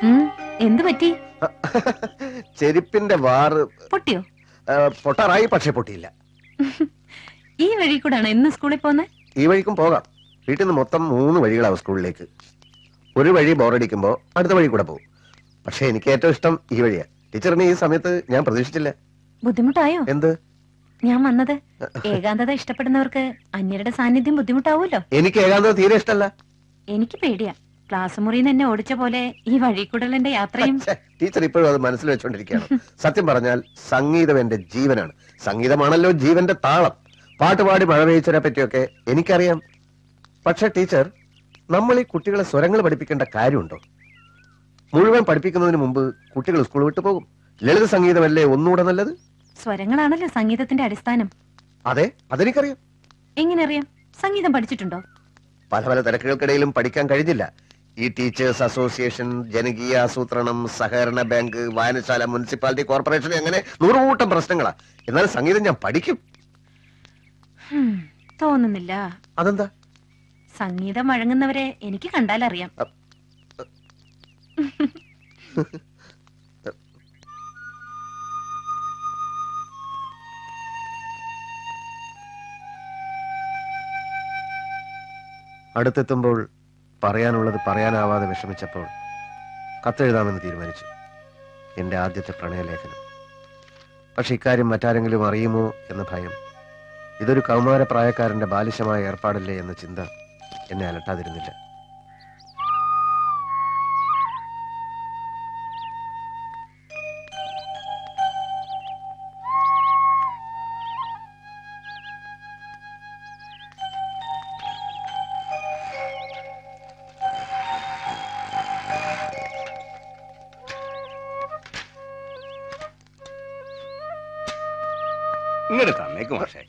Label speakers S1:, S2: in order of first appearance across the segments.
S1: ഉം, എന്ത് പറ്റി
S2: ചെരുപ്പിന്റെ വാറ്
S1: പൊട്ടിയോ
S2: ആ, പൊട്ടാറായി പക്ഷെ പൊട്ടിയില്ല
S1: ഈ വഴി കൂടാണ് ഇന്ന് സ്കൂളിൽ പോന്നെ
S2: ഈ വഴിക്കും പോകാം വീട്ടിൽ നിന്ന് മൊത്തം മൂന്ന് വഴികളാവും സ്കൂളിലേക്ക് ഒരു വഴി ബോറടിക്കുമ്പോ അടുത്ത വഴി കൂടെ പോകും പക്ഷെ എനിക്ക് ഏറ്റവും ഇഷ്ടം ഈ വഴിയാ ടീച്ചറിന് ഈ സമയത്ത് ഞാൻ പ്രതീക്ഷിച്ചില്ല
S1: ബുദ്ധിമുട്ടായോ
S2: എന്ത്
S1: ഞാൻ വന്നത് ഏകാന്തത ഇഷ്ടപ്പെടുന്നവർക്ക് അന്യരുടെ സാന്നിധ്യം ബുദ്ധിമുട്ടാവൂലോ
S2: എനിക്ക് ഏകാന്തത തീരെ ഇഷ്ടമല്ല
S1: എനിക്ക് പേടിയാ ക്ലാസ് മുറിയിൽ നിന്ന് എന്നെ ഓടിച്ച പോലെ ഈ വഴി കൂടലിന്റെ യാത്രയും
S2: ഛെ, ടീച്ചർ ഇപ്പോഴും അത് മനസ്സിൽ വെച്ചോണ്ടിരിക്കുകയാണ് സത്യം പറഞ്ഞാൽ സംഗീതം എന്റെ ജീവനാണ് സംഗീതമാണല്ലോ ജീവന്റെ താളം പാട്ടുപാടി മഴ പെയ്ച്ചതിനെ പറ്റിയൊക്കെ എനിക്കറിയാം പക്ഷെ ടീച്ചർ നമ്മൾ ഈ കുട്ടികളെ സ്വരങ്ങൾ പഠിപ്പിക്കേണ്ട കാര്യമുണ്ടോ മുഴുവൻ പഠിപ്പിക്കുന്നതിന് മുമ്പ് കുട്ടികൾ സ്കൂൾ വിട്ടു പോകും ലളിത സംഗീതമല്ലേ ഒന്നുകൂടെ നല്ലത്
S1: സ്വരങ്ങളാണല്ലോ സംഗീതത്തിന്റെ അടിസ്ഥാനം
S2: അതെ അതെനിക്കറിയാം
S1: എങ്ങനെ അറിയാം സംഗീതം പഠിച്ചിട്ടുണ്ടോ
S2: പല പല തിരക്കുകൾക്കിടയിലും പഠിക്കാൻ കഴിഞ്ഞില്ല ഈ ടീച്ചേഴ്സ് അസോസിയേഷൻ ജനകീയ ആസൂത്രണം സഹകരണ ബാങ്ക് വായനശാല മുനിസിപ്പാലിറ്റി കോർപ്പറേഷൻ അങ്ങനെ നൂറുകൂട്ടം പ്രശ്നങ്ങളാ എന്നാൽ സംഗീതം ഞാൻ പഠിക്കും
S1: ഹും, തോന്നുന്നില്ല
S2: അതെന്താ
S1: സംഗീതം വഴങ്ങുന്നവരെ എനിക്ക് കണ്ടാലറിയാം
S2: അടുത്തെത്തുമ്പോൾ പറയാനുള്ളത് പറയാനാവാതെ വിഷമിച്ചപ്പോൾ കത്തെഴുതാമെന്ന് തീരുമാനിച്ചു എന്റെ ആദ്യത്തെ പ്രണയലേഖനം പക്ഷെ ഇക്കാര്യം മറ്റാരെങ്കിലും അറിയുമോ എന്ന ഭയം ഇതൊരു കൗമാര പ്രായക്കാരന്റെ ബാലിശമായ ഏർപ്പാടല്ലേ എന്ന ചിന്ത എന്നെ അലട്ടാതിരുന്നില്ല
S3: ഇങ്ങോട്ട് തന്നേക്ക് മാഷേ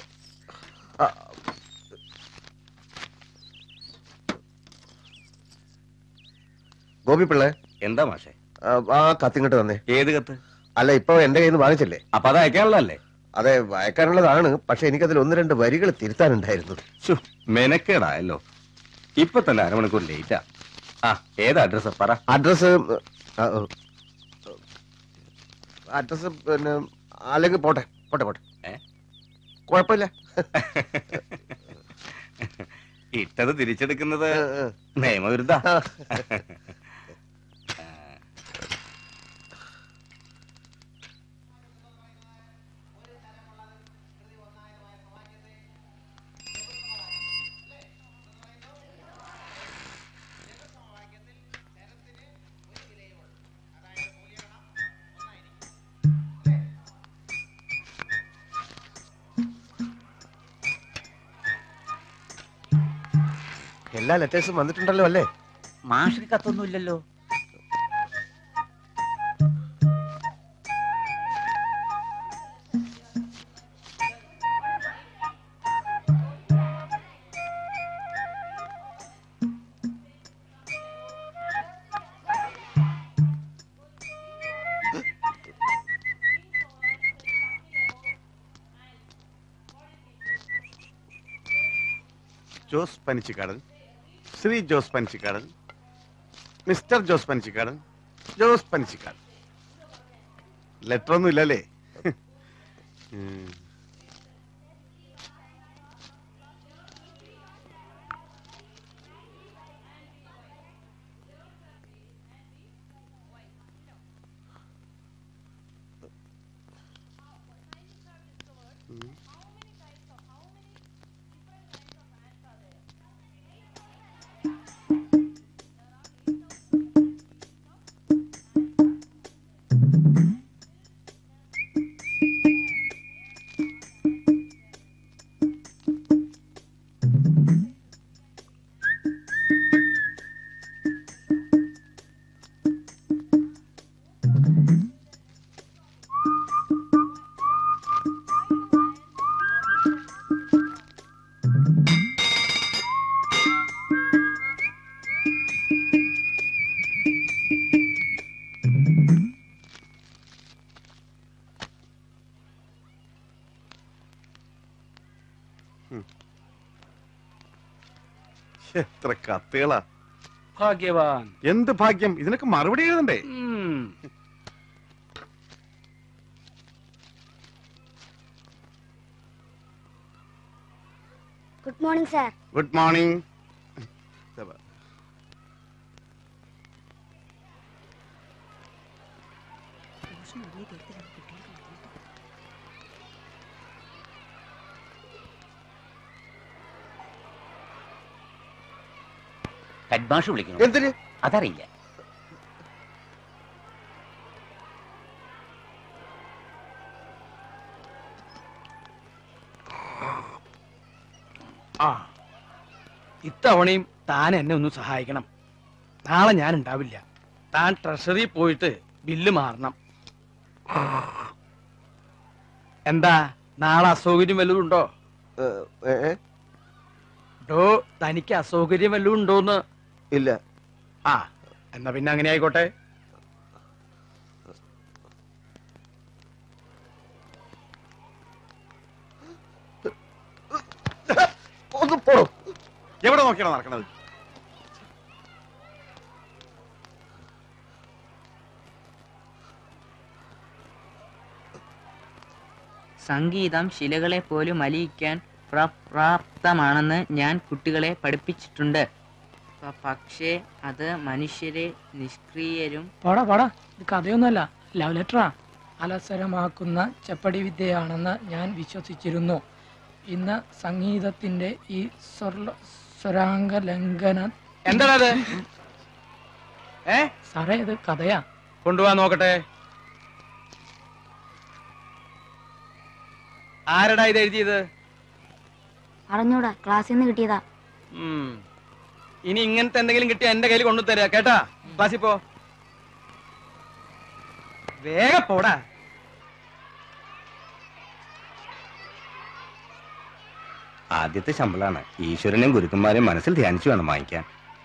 S2: ഗോപി പിള്ളേ
S3: എന്താ മാഷേ
S2: ആ, ആ കത്തിങ്ങോട്ട് തന്നെ
S3: ഏത് കത്ത്
S2: അല്ല ഇപ്പൊ എന്റെ കയ്യിൽ നിന്ന് വാങ്ങിച്ചില്ലേ
S3: അപ്പൊ അത് അയക്കാനുള്ളതല്ലേ
S2: അതെ വായിക്കാനുള്ളതാണ് പക്ഷെ എനിക്കതിൽ ഒന്ന് രണ്ട് വരികൾ തിരുത്താനുണ്ടായിരുന്നു
S3: ശ്ശോ, മെനക്കേടായല്ലോ ഇപ്പൊ തന്നെ അരമണിക്കൂർ ലേറ്റാ ആ ഏത് അഡ്രസ് പറ
S2: അഡ്രസ് അഡ്രസ് പിന്നെ അല്ലെങ്കിൽ പോട്ടെ പോട്ടെ പോട്ടെ
S3: ഏ?
S2: കുഴപ്പമില്ല
S3: ഇട്ടത് തിരിച്ചെടുക്കുന്നത്
S2: ഏ, ഏ.
S3: നിയമവിരുദ്ധ
S2: ആ. എല്ലാ ലെറ്റേഴ്സും വന്നിട്ടുണ്ടല്ലോ അല്ലേ
S4: മാഷിന് കത്തൊന്നുമില്ലല്ലോ
S5: ജോസ് പനിച്ചിക്കാടൻ ശ്രീ ജോസ് പനിച്ചിക്കാടൻ മിസ്റ്റർ ജോസ് പനിച്ചിക്കാടൻ ജോസ് പനിച്ചിക്കാടൻ ലെറ്റർ ഒന്നും ഇല്ലല്ലേ ഉം. എത്ര കത്തുകളാ
S6: ഭാഗ്യവാൻ
S5: എന്ത് ഭാഗ്യം ഇതിനൊക്കെ മറുപടി എഴുതണ്ടേ
S6: ഉം.
S7: Good morning sir
S5: good morning
S4: head മാഷ് വിളിക്കണം
S2: എന്തിന്
S4: അതറിയില്ല
S6: ആ ഇത്തവണയും താൻ എന്നെ ഒന്ന് സഹായിക്കണം നാളെ ഞാൻ ഉണ്ടാവില്ല താൻ ട്രഷറി പോയിട്ട് ബില്ല് മാറണം എന്താ നാളെ അസൗകര്യം വല്ലതും ഉണ്ടോ
S2: ഏ, ഏ, ഏ?
S6: ഡോ തനിക്ക് അസൗകര്യം വല്ലതും ഉണ്ടോന്ന്
S2: ഇല്ല
S6: ആ എന്നാ പിന്നെ അങ്ങനെ ആയിക്കോട്ടെ
S2: ഒന്ന് പോടോ
S5: എവിടെ നോക്കിയാണോ നടക്കണത്
S8: സംഗീതം ശിലകളെ പോലും അലിയിക്കാൻ പ്രാപ്തമാണെന്ന് ഞാൻ കുട്ടികളെ പഠിപ്പിച്ചിട്ടുണ്ട് പ- പക്ഷേ അത് മനുഷ്യരെ നിഷ്ക്രിയരും
S9: പാടാ പാടാ ഇത് കഥയൊന്നുമല്ല ലവ് ലെറ്ററാ അലസരമാക്കുന്ന ചെപ്പടി വിദ്യയാണെന്ന് ഞാൻ വിശ്വസിച്ചിരുന്നു ഇന്ന് സംഗീതത്തിന്റെ ഈ സ്വർല സ്വരാംഗ ലംഘന
S6: എന്താടാ അത് ഏ
S9: സാറേ ഇത് കഥയാ
S6: കൊണ്ടുപോവാൻ നോക്കട്ടെ ആരടാ ഇത് എഴുതിയത്
S7: അറിഞ്ഞൂടാ ക്ലാസ്സിൽ നിന്ന് കിട്ടിയതാ
S6: ഉം. ഇനി ഇങ്ങനത്തെ എന്തെങ്കിലും കിട്ടിയ എന്റെ കയ്യിൽ കൊണ്ടു തരാ കേട്ടാ ക്ലാസ്സിൽ പോ വേഗം പോടാ
S3: ആദ്യത്തെ ശമ്പളാണ് ഈശ്വരനെയും ഗുരുക്കന്മാരെയും മനസ്സിൽ ധ്യാനിച്ചു വേണം വാങ്ങിക്കാൻ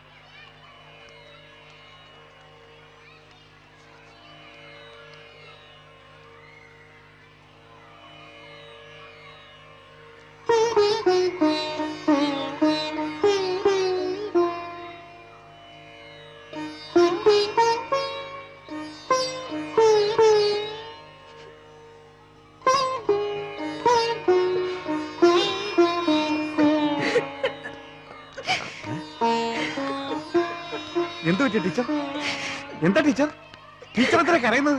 S5: എന്ത് പറ്റിയ ടീച്ചർ എന്താ ടീച്ചർ ടീച്ചർ എന്തിനാ കരയുന്നത്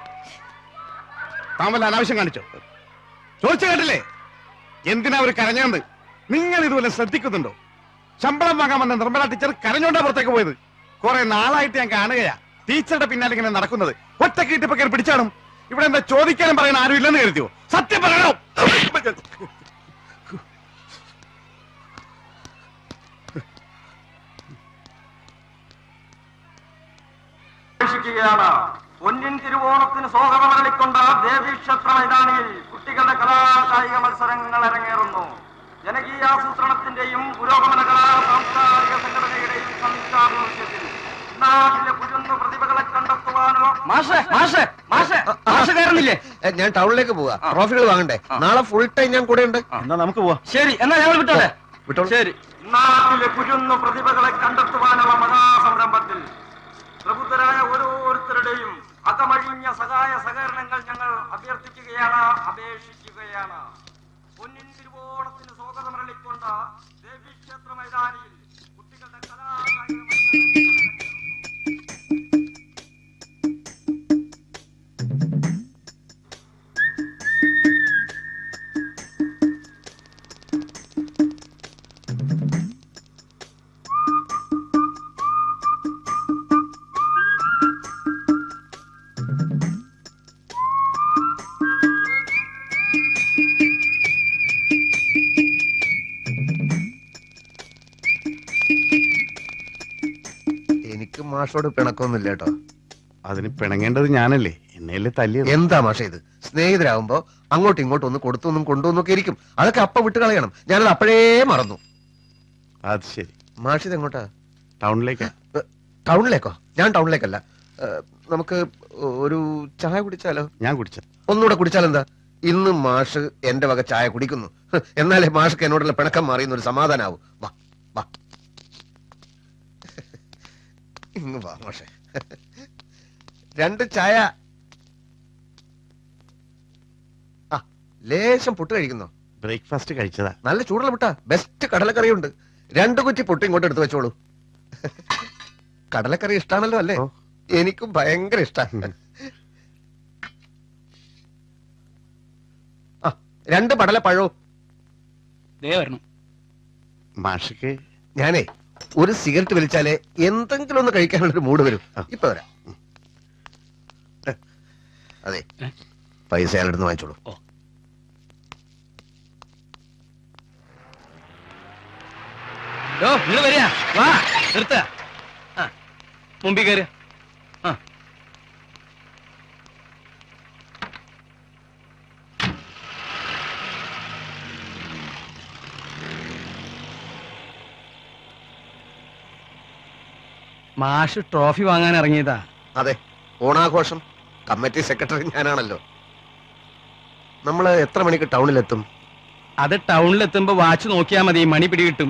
S5: താൻ വല്ല അനാവശ്യം കാണിച്ചോ ചോദിച്ചു കേട്ടില്ലേ എന്തിനാ അവർ കരഞ്ഞത് നിങ്ങൾ ഇതുപോലെ ശ്രദ്ധിക്കുന്നുണ്ടോ ശമ്പളം വാങ്ങാൻ വന്ന നിർമ്മല ടീച്ചർ കരഞ്ഞോണ്ടാ പുറത്തേക്ക് പോയത് കുറെ നാളായിട്ട് ഞാൻ കാണുകയാ ടീച്ചറുടെ പിന്നാലെ ഇങ്ങനെ നടക്കുന്നത് ഒറ്റ ഇട്ടിപ്പോ കയറി പിടിച്ചാടും ഇവിടെ എന്താ ചോദിക്കാനും പറയാൻ ആരും ഇല്ലെന്ന് കരുതിയോ സത്യം പറയണോ
S10: പ്രവേശിക്കുകയാണ് പൊന്നിൻ തിരുവോണത്തിന് സ്വാഗതമരളിക്കൊണ്ട ദേവീക്ഷേത്ര മൈതാനിയിൽ കുട്ടികളുടെ കലാകായിക മത്സരങ്ങൾ അരങ്ങേറുന്നു ജനകീയാസൂത്രണത്തിന്റെയും പുരോഗമന കലാ സാംസ്കാരിക സംഘടനയുടെയും സംയുക്താഭിമുഖ്യത്തിൽ നാട്ടിലെ കുരുന്നു പ്രതിഭകളെ കണ്ടെത്തുവാനോ
S6: മാഷേ മാഷേ മാഷേ മാഷ് കയറുന്നില്ലേ
S2: ഏ, ഞാൻ ടൗണിലേക്ക് പോവാ ട്രോഫികൾ വാങ്ങണ്ടേ നാളെ ഫുൾ ടൈം ഞാൻ കൂടെ ഉണ്ട്
S5: എന്നാ നമുക്ക് പോവാം
S6: ശരി എന്നാ ഞങ്ങൾ വിട്ടോളെ
S2: വിട്ടോളൂ.
S6: ശരി
S10: നാട്ടിലെ കുരുന്നു പ്രതിഭകളെ കണ്ടെത്തുവാനുള്ള മഹാസംരംഭത്തിൽ പ്രബുദ്ധരായ ഓരോരുത്തരുടെയും അകമഴിഞ്ഞ സഹായ സഹകരണങ്ങൾ ഞങ്ങൾ അഭ്യർത്ഥിക്കുകയാണ് അപേക്ഷിക്കുകയാണ് പൊന്നിൻ തിരുവോണത്തിന് സ്വാഗതമരളിക്കൊണ്ട് ദേവീക്ഷേത്ര മൈതാനിയിൽ കുട്ടികളുടെ കലാകായിക മത്സരങ്ങൾ അരങ്ങേറുന്നു.
S2: എനിക്ക് മാഷോട് പിണക്കൊന്നുമില്ല കേട്ടോ
S5: അതിന് പിണങ്ങേണ്ടത് ഞാനല്ലേ എന്നെയല്ലേ തല്ലിയത്
S2: എന്താ മാഷ ഇത് സ്നേഹിതരാകുമ്പോ അങ്ങോട്ടും ഇങ്ങോട്ടും ഒന്ന് കൊടുത്തൊന്നും കൊണ്ടുവന്നൊക്കെ ഇരിക്കും അതൊക്കെ അപ്പ വിട്ട് കളയണം ഞാനത് അപ്പോഴേ മറന്നു
S5: അത് ശരി
S2: മാഷിത് എങ്ങോട്ടാ
S5: ടൗണിലേക്കാ
S2: ടൗണിലേക്കോ ഞാൻ ടൗണിലേക്കല്ല ഏ, നമുക്ക് ഒരു ചായ കുടിച്ചാലോ
S5: ഞാൻ കുടിച്ച
S2: ഒന്നുകൂടെ കുടിച്ചാൽ എന്താ ഇന്ന് മാഷ് എന്റെ വക ചായ കുടിക്കുന്നു ഹ്, എന്നാലേ മാഷ്ക്ക് എന്നോടുള്ള പിണക്കം മാറിയെന്നൊരു സമാധാനാവും വാ വാ ഇങ്ങ് വാ മോശെ രണ്ട് ചായ ആ ലേശം പുട്ട് കഴിക്കുന്നോ
S5: ബ്രേക്ക്ഫാസ്റ്റ് കഴിച്ചതാ
S2: നല്ല ചൂടുള്ള പുട്ടാ ബെസ്റ്റ് കടലക്കറിയുണ്ട് രണ്ട് കുറ്റി പുട്ട് ഇങ്ങോട്ട് എടുത്ത് വെച്ചോളൂ കടലക്കറി ഇഷ്ടാണല്ലോ അല്ലേ
S5: ഓ.
S2: എനിക്കും ഭയങ്കര ഇഷ്ടാണ് ആ രണ്ട് പടല പഴവും
S6: ദേ വരണം
S5: മാഷക്ക്
S2: ഞാനേ ഒരു സിഗരറ്റ് വലിച്ചാലേ എന്തെങ്കിലും ഒന്ന് കഴിക്കാനുള്ള ഒരു മൂഡ് വരും ഇപ്പൊ വരാം അതെ പൈസ അയാളുടെ വാങ്ങിച്ചോളൂ
S6: യോ നിങ്ങൾ വരിക വാ നിർത്ത ആ മുമ്പിൽ കയറി ആ മാഷ് ട്രോഫി വാങ്ങാൻ ഇറങ്ങിയതാ
S2: അതെ ഓണാഘോഷം കമ്മിറ്റി സെക്രട്ടറി ഞാനാണല്ലോ നമ്മള് എത്ര മണിക്ക് ടൗണിലെത്തും
S6: അത് ടൗണിലെത്തുമ്പോ വാച്ച് നോക്കിയാ മതി മണി പിടി കിട്ടും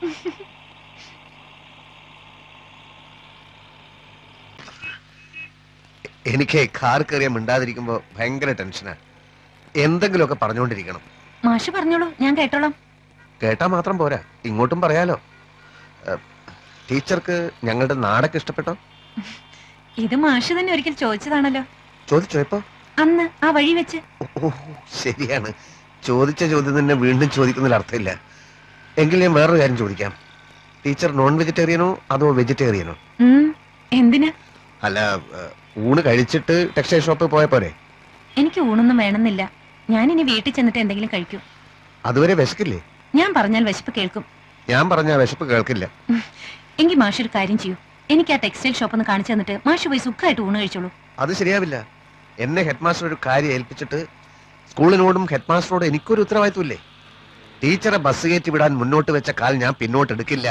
S2: എനിക്ക് കാർ കയറിയ മിണ്ടാതിരിക്കുമ്പോ ഭയങ്കര ടെൻഷനാ എന്തെങ്കിലുമൊക്കെ പറഞ്ഞുകൊണ്ടിരിക്കണം
S1: മാഷ് പറഞ്ഞോളൂ ഞാൻ കേട്ടോളാം
S2: കേട്ടാ മാത്രം പോരാ ഇങ്ങോട്ടും പറയാലോ ഏഹ്, ടീച്ചർക്ക് ഞങ്ങളുടെ നാടൊക്കെ ഇഷ്ടപ്പെട്ടോ
S1: ഇത് മാഷ് തന്നെ ഒരിക്കൽ ചോദിച്ചതാണല്ലോ
S2: ചോദിച്ചോ ഇപ്പൊ
S1: അന്ന് ആ വഴി വെച്ച്
S2: ഓ ശരിയാണ് ചോദിച്ച ചോദ്യം തന്നെ വീണ്ടും ചോദിക്കുന്നതിൽ അർത്ഥമില്ല എങ്കിൽ ഞാൻ വേറൊരു കാര്യം ചോദിക്കാം ടീച്ചർ നോൺ വെജിറ്റേറിയനോ അതോ വെജിറ്റേറിയനോ
S1: ഉം, എന്തിനാ
S2: അല്ല ഏഹ്, ഊണ് കഴിച്ചിട്ട് ടെക്സ്റ്റൈൽ ഷോപ്പിൽ പോയ പോരെ
S1: എനിക്ക് ഊണൊന്നും വേണമെന്നില്ല ഞാൻ ഇനി വീട്ടിൽ ചെന്നിട്ട് എന്തെങ്കിലും കഴിക്കും
S2: അതുവരെ വിശക്കില്ലേ
S1: ഞാൻ പറഞ്ഞാൽ വിശപ്പ് കേൾക്കും
S2: ഞാൻ പറഞ്ഞ വിശപ്പ് കേൾക്കില്ല
S1: എങ്കിൽ മാഷ് ഒരു കാര്യം ചെയ്യൂ എനിക്ക് ആ ടെക്സ്റ്റൈൽ ഷോപ്പ് ഒന്ന് കാണിച്ചു തന്നിട്ട് മാഷ് പോയി സുഖമായിട്ട് ഊണ് കഴിച്ചോളൂ
S2: അത് ശരിയാവില്ല എന്നെ ഹെഡ് മാസ്റ്റർ ഒരു കാര്യം ഏൽപ്പിച്ചിട്ട് സ്കൂളിനോടും ഹെഡ് മാസ്റ്ററോടും എനിക്കൊരു ഉത്തരവാദിത്വമില്ലേ ടീച്ചറെ ബസ് കയറ്റി വിടാൻ മുന്നോട്ട് വെച്ച കാൽ ഞാൻ പിന്നോട്ട് എടുക്കില്ല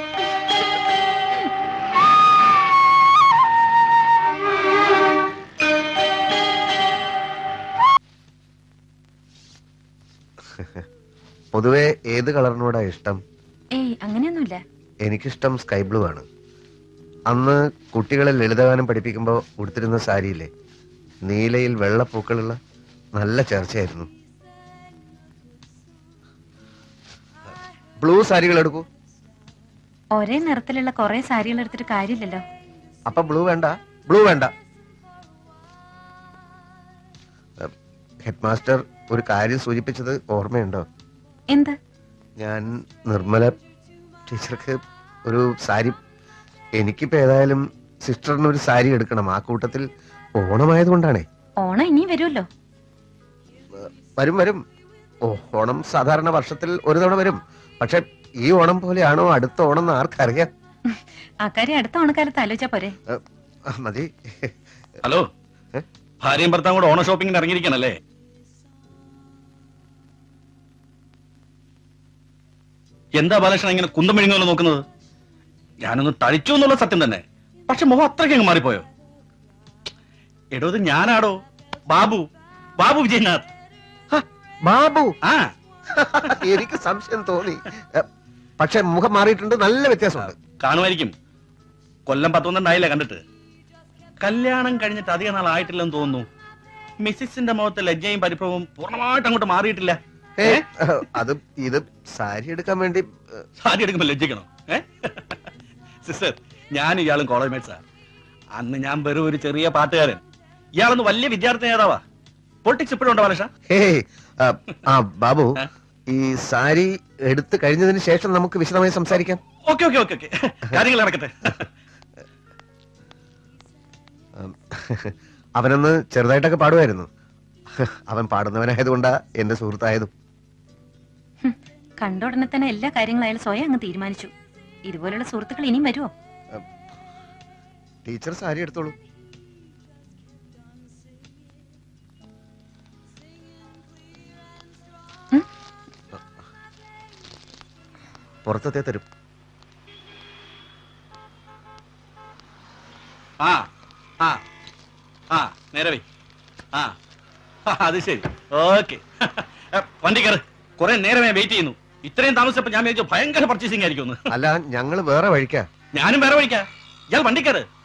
S2: പൊതുവെ ഏത് കളറിനോടാ ഇഷ്ടം
S1: ഏയ് അങ്ങനെയൊന്നുമില്ല
S2: എനിക്കിഷ്ടം സ്കൈ ബ്ലൂ ആണ് അന്ന് കുട്ടികളെ ലളിതഗാനം പഠിപ്പിക്കുമ്പോൾ ഉടുത്തിരുന്ന സാരിയില്ലേ നീലയിൽ വെള്ളപ്പൂക്കളുള്ള നല്ല ചർച്ചയായിരുന്നു ബ്ലൂ സാരികൾ എടുക്കൂ
S1: ഒരേ നിറത്തിലുള്ള കുറെ സാരികൾ എടുത്തിട്ട് കാര്യമില്ലല്ലോ
S2: അപ്പൊ ബ്ലൂ വേണ്ട ബ്ലൂ വേണ്ട ഹെഡ് മാസ്റ്റർ ഒരു കാര്യം സൂചിപ്പിച്ചത് ഓർമ്മയുണ്ടോ
S1: എന്ത്
S2: ഞാൻ നിർമ്മല ടീച്ചർക്ക് ഒരു സാരി എനിക്കിപ്പോ ഏതായാലും സിസ്റ്ററിന് ഒരു സാരി എടുക്കണം ആ കൂട്ടത്തിൽ ഓണമായതുകൊണ്ടാണേ
S1: ഓണം ഇനിയും വരുമല്ലോ
S2: വരും വരും ഓ ഓണം സാധാരണ വർഷത്തിൽ ഒരു തവണ വരും പക്ഷെ ഈ ഓണം പോലെയാണോ അടുത്ത ഓണം എന്ന് ആർക്കറിയാം
S1: അക്കാര്യം അടുത്ത ഓണക്കാലത്ത് ആലോചിച്ചാ പോരെ
S2: ആ, മതി
S3: ഹലോ
S2: ഏ?
S3: ഭാര്യയും ഭർത്താവും കൂടെ ഓണ ഷോപ്പിങ്ങിന് ഇറങ്ങിയിരിക്കണല്ലേ എന്താ ബാലകൃഷ്ണൻ ഇങ്ങനെ കുന്തം മെഴുങ്ങുമല്ലോ നോക്കുന്നത് ഞാനൊന്ന് തളിച്ചു എന്നുള്ള സത്യം തന്നെ പക്ഷെ മുഖം അത്രയ്ക്ക് അങ്ങ് മാറിപ്പോയോ എടോ ഇത് ഞാനാടോ ബാബു ബാബു വിജയനാഥ്
S2: ബാബു
S3: ആ
S2: എനിക്ക് സംശയം തോന്നി എ, പക്ഷെ മുഖം മാറിയിട്ടുണ്ട് നല്ല വ്യത്യാസമുണ്ട്
S3: കാണുമായിരിക്കും കൊല്ലം പത്തൊന്നുണ്ടായില്ല കണ്ടിട്ട് കല്യാണം കഴിഞ്ഞിട്ട് അധിക നാൾ ആയിട്ടില്ലെന്ന് തോന്നുന്നു മിസ്സിന്റെ മുഖത്തെ ലജ്ജയും പരിഭവവും പൂർണ്ണമായിട്ട് അങ്ങോട്ട് മാറിയിട്ടില്ല
S2: ഏ, അത് ഇത് സാരി എടുക്കാൻ വേണ്ടി എ,
S3: സാരി എടുക്കുമ്പോൾ ലജ്ജിക്കണം ഏ സിസ്റ്റർ ഞാൻ ഇയാളും കോളേജ് മേറ്റ്സാ അന്ന് ഞാൻ വെറും ഒരു ചെറിയ പാട്ടുകാരൻ ഇയാളൊന്ന് വലിയ വിദ്യാർത്ഥി നേതാവാ പൊളിറ്റിക്സ് ഇപ്പോഴും ഉണ്ടോ ബാലകൃഷ്ണ
S2: ഹേയ് ആ, ആ ബാബു
S3: ഏ?
S2: ഈ സാരി എടുത്തു കഴിഞ്ഞതിന് ശേഷം നമുക്ക് വിശദമായി സംസാരിക്കാം
S3: ഓക്കെ ഓക്കെ ഓക്കെ ഓക്കെ കാര്യങ്ങൾ നടക്കട്ടെ
S2: ഉം, അവനൊന്ന് ചെറുതായിട്ടൊക്കെ പാടുമായിരുന്നു അവൻ പാടുന്നവനായതുകൊണ്ടാ എന്റെ സുഹൃത്തായതും
S1: കണ്ട ഉടനെ തന്നെ എല്ലാ കാര്യങ്ങളും അയാൾ സ്വയം അങ്ങ് തീരുമാനിച്ചു ഇതുപോലുള്ള സുഹൃത്തുക്കൾ ഇനിയും വരുമോ
S2: ടീച്ചർ സാരി എടുത്തോളൂ
S1: ഉം?
S2: പുറത്തത്തെ തരും
S3: ആ ആ ആ നേരെ വൈ ആ ആ, അത് ശരി ഓക്കെ വണ്ടി കയറ് കുറെ നേരമേ വെയിറ്റ് ചെയ്യുന്നു ഇത്രയും താമസിച്ചപ്പോ ഞാൻ വിചാരിച്ചു ഭയങ്കര പർച്ചേസിംഗ് ആയിരിക്കും
S2: അല്ല ഞങ്ങള് വേറെ വഴിക്കാ
S3: ഞാനും വേറെ വഴിക്കാ ഇയാൾ വണ്ടിക്കാര്